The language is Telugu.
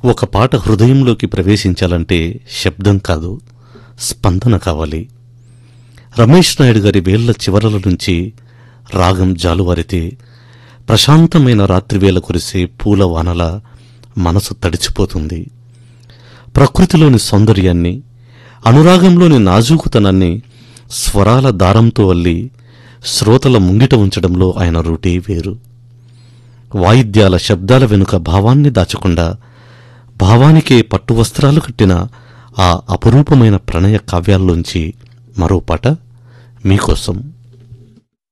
ఒక పాట హృదయంలోకి ప్రవేశించాలంటే శబ్దం కాదు స్పందన కావాలి రమేష్ నాయుడు గారి వేళ్ల చివరల నుంచి రాగం జాలువారితే ప్రశాంతమైన రాత్రివేళ కురిసే పూల వానల మనసు తడిచిపోతుంది ప్రకృతిలోని సౌందర్యాన్ని అనురాగంలోని నాజూకుతనాన్ని స్వరాల దారంతో అల్లి శ్రోతల ముంగిట ఉంచడంలో ఆయన రూటే వేరు వాయిద్యాల శబ్దాల వెనుక భావాన్ని దాచకుండా భావానికే పట్టు వస్త్రాలు కట్టిన ఆ అపురూపమైన ప్రణయ కావ్యాల్లోంచి మరో పాట మీకోసం